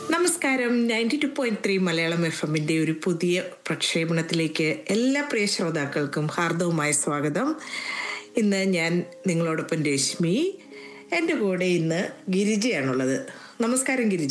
നമസ്കാരം ninety two point three Malayalam F എമ്മിന്റെ ഒരു പുതിയ പ്രക്ഷേപണത്തിലേക്ക് എല്ലാ പ്രിയ ശ്രോതാക്കൾക്കും ഹാർദവുമായ സ്വാഗതം ഇന്ന് ഞാൻ നിങ്ങളോടൊപ്പം രശ്മി എൻ്റെ കൂടെ ഇന്ന് ഗിരിജയാണുള്ളത് നമസ്കാരം ഗിരിജ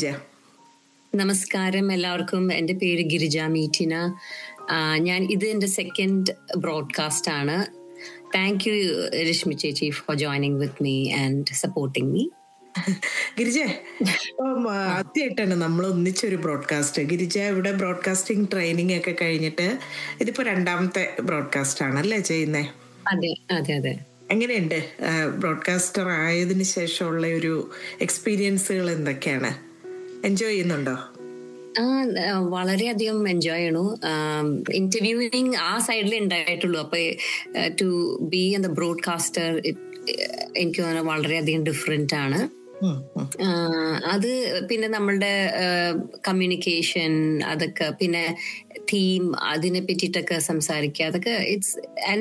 നമസ്കാരം എല്ലാവർക്കും എൻ്റെ പേര് ഗിരിജ മീറ്റിന ആ, ഞാൻ ഇത് എൻ്റെ സെക്കൻഡ് ബ്രോഡ്കാസ്റ്റ് ആണ് താങ്ക് യു രശ്മി ചേച്ചി for joining with me and supporting me Girija ഇപ്പം ആ, ആദ്യമായിട്ടാണ് നമ്മൾ ഒന്നിച്ചൊരു ബ്രോഡ്കാസ്റ്റ് ഗിരിജ ഇവിടെ ബ്രോഡ്കാസ്റ്റിംഗ് ട്രെയിനിങ് ഒക്കെ കഴിഞ്ഞിട്ട് ഇതിപ്പോ രണ്ടാമത്തെ ബ്രോഡ്കാസ്റ്റ് ആണല്ലേ ചെയ്യുന്നേ അതെ അതെ അതെ എങ്ങനെയുണ്ട് ബ്രോഡ്കാസ്റ്റർ ആയതിനു ശേഷമുള്ള ഒരു എക്സ്പീരിയൻസുകൾ എന്തൊക്കെയാണ് എൻജോയ് ചെയ്യുന്നുണ്ടോ ആ ആ, വളരെയധികം എൻജോയ് ചെയ്യണു ഇന്റർവ്യൂവിങ് ആ സൈഡിൽ ഉണ്ടായിട്ടുള്ളൂ അപ്പൊ to be in the broadcaster എനിക്ക് തോന്നുന്നു വളരെയധികം ഡിഫറെന്റ് ആണ് ഉം, ഉം. ആഹ് അത് പിന്നെ നമ്മളുടെ കമ്മ്യൂണിക്കേഷൻ അതൊക്കെ പിന്നെ തീം അതിനെ പറ്റിയിട്ടൊക്കെ സംസാരിക്കുക അതൊക്കെ ഇറ്റ്സ്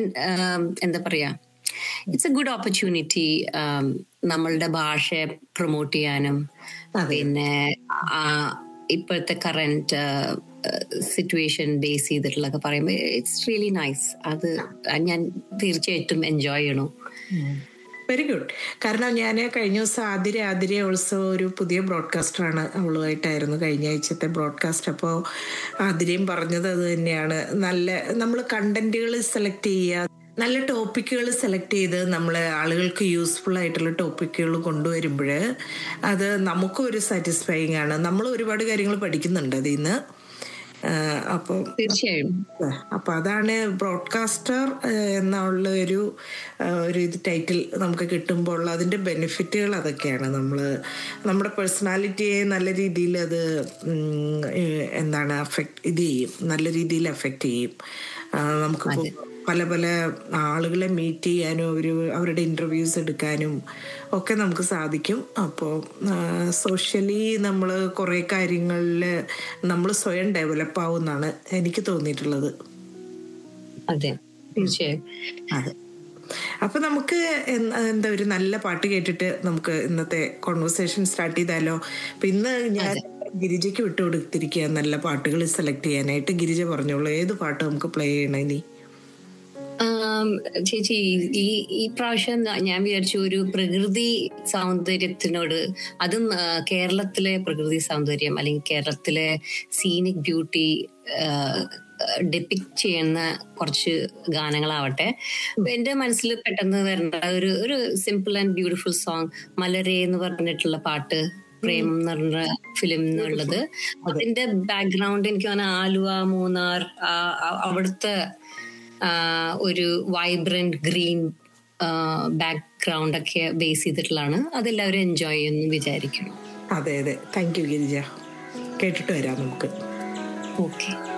എന്താ പറയാ ഇറ്റ്സ് എ ഗുഡ് ഓപ്പർച്യൂണിറ്റി നമ്മളുടെ ഭാഷയെ പ്രൊമോട്ട് ചെയ്യാനും പിന്നെ ആ ഇപ്പോഴത്തെ കറന്റ് സിറ്റുവേഷൻ ബേസ് ചെയ്തിട്ടുള്ളതൊക്കെ പറയുമ്പോൾ ഇറ്റ്സ് റിയലി നൈസ് അത് ഞാൻ തീർച്ചയായിട്ടും എൻജോയ് ചെയ്യണു വെരി ഗുഡ് കാരണം ഞാൻ കഴിഞ്ഞ ദിവസം ആതിര ആതിര ഓൾസോ ഒരു പുതിയ ബ്രോഡ്കാസ്റ്ററാണ് അവളുമായിട്ടായിരുന്നു കഴിഞ്ഞ ആഴ്ചത്തെ ബ്രോഡ്കാസ്റ്റ് അപ്പോൾ ആതിരയും പറഞ്ഞത് അത് തന്നെയാണ് നല്ല നമ്മൾ കണ്ടന്റുകൾ സെലക്ട് ചെയ്യുക നല്ല ടോപ്പിക്കുകൾ സെലക്ട് ചെയ്ത് നമ്മൾ ആളുകൾക്ക് യൂസ്ഫുൾ ആയിട്ടുള്ള ടോപ്പിക്കുകൾ കൊണ്ടുവരുമ്പോൾ അത് നമുക്കും ഒരു സാറ്റിസ്ഫൈങ് ആണ് നമ്മൾ ഒരുപാട് കാര്യങ്ങൾ പഠിക്കുന്നുണ്ട് അതിൽ നിന്ന് അപ്പോൾ തീർച്ചയായും അപ്പൊ അതാണ് ബ്രോഡ്കാസ്റ്റർ എന്നുള്ള ഒരു ആ, ഒരു ഇത് ടൈറ്റിൽ നമുക്ക് കിട്ടുമ്പോൾ അതിന്റെ ബെനിഫിറ്റുകൾ അതൊക്കെയാണ് നമ്മൾ നമ്മുടെ പേഴ്സണാലിറ്റിയെ നല്ല രീതിയിൽ അത് ഉം, ഏഹ്, എന്താണ് അഫക്റ്റ് ഇത് ചെയ്യും നല്ല രീതിയിൽ അഫക്റ്റ് ചെയ്യും ആ, നമുക്ക് ഇപ്പൊ പല പല ആളുകളെ മീറ്റ് ചെയ്യാനും ഒരു അവരുടെ ഇൻ്റർവ്യൂസ് എടുക്കാനും ഒക്കെ നമുക്ക് സാധിക്കും അപ്പോൾ സോഷ്യലി നമ്മൾ കുറേ കാര്യങ്ങളിൽ നമ്മൾ സ്വയം ഡെവലപ്പ് ആവുമെന്നാണ് എനിക്ക് തോന്നിയിട്ടുള്ളത് അതെ തീർച്ചയായും അതെ അപ്പൊ നമുക്ക് എന്ത് എന്താ ഒരു നല്ല പാട്ട് കേട്ടിട്ട് നമുക്ക് ഇന്നത്തെ കോൺവെർസേഷൻ സ്റ്റാർട്ട് ചെയ്താലോ അപ്പൊ ഇന്ന് ഞാൻ ഗിരിജയ്ക്ക് വിട്ടുകൊടുത്തിരിക്കുക നല്ല പാട്ടുകൾ സെലക്ട് ചെയ്യാനായിട്ട് ഗിരിജ പറഞ്ഞോളൂ ഏത് പാട്ട് നമുക്ക് പ്ലേ ചെയ്യണേ നീ ആം, ചേച്ചി ഈ ഈ പ്രാവശ്യം ന- ഞാൻ വിചാരിച്ചു ഒരു പ്രകൃതി സൗന്ദര്യത്തിനോട് അതും ആ, കേരളത്തിലെ പ്രകൃതി സൗന്ദര്യം അല്ലെങ്കിൽ കേരളത്തിലെ സീനിക് ബ്യൂട്ടി ഡെപ്പിക്ട് ചെയ്യുന്ന കുറച്ച് ഗാനങ്ങളാവട്ടെ അപ്പൊ എന്റെ മനസ്സിൽ പെട്ടെന്ന് വരുന്ന ഒരു ഒരു സിമ്പിൾ ആൻഡ് ബ്യൂട്ടിഫുൾ സോങ് മലരെ എന്ന് പറഞ്ഞിട്ടുള്ള പാട്ട് പ്രേമം എന്ന് പറഞ്ഞ ഫിലിം എന്നുള്ളത് അതിന്റെ ബാക്ക്ഗ്രൗണ്ട് എനിക്ക് തോന്നുന്നു ആലുവ മൂന്നാർ ആ, ആ- അവിടുത്തെ ആ, ഒരു വൈബ്രന്റ് ഗ്രീൻ ബാക്ക്ഗ്രൗണ്ട് ഒക്കെ ബേസ് ചെയ്തിട്ടുള്ളതാണ് അതെല്ലാവരും എൻജോയ് ചെയ്യുന്നു വിചാരിക്കുന്നു അതെ അതെ താങ്ക് യു ഗിരിജ കേട്ടിട്ട് വരാം നമുക്ക് ഓക്കെ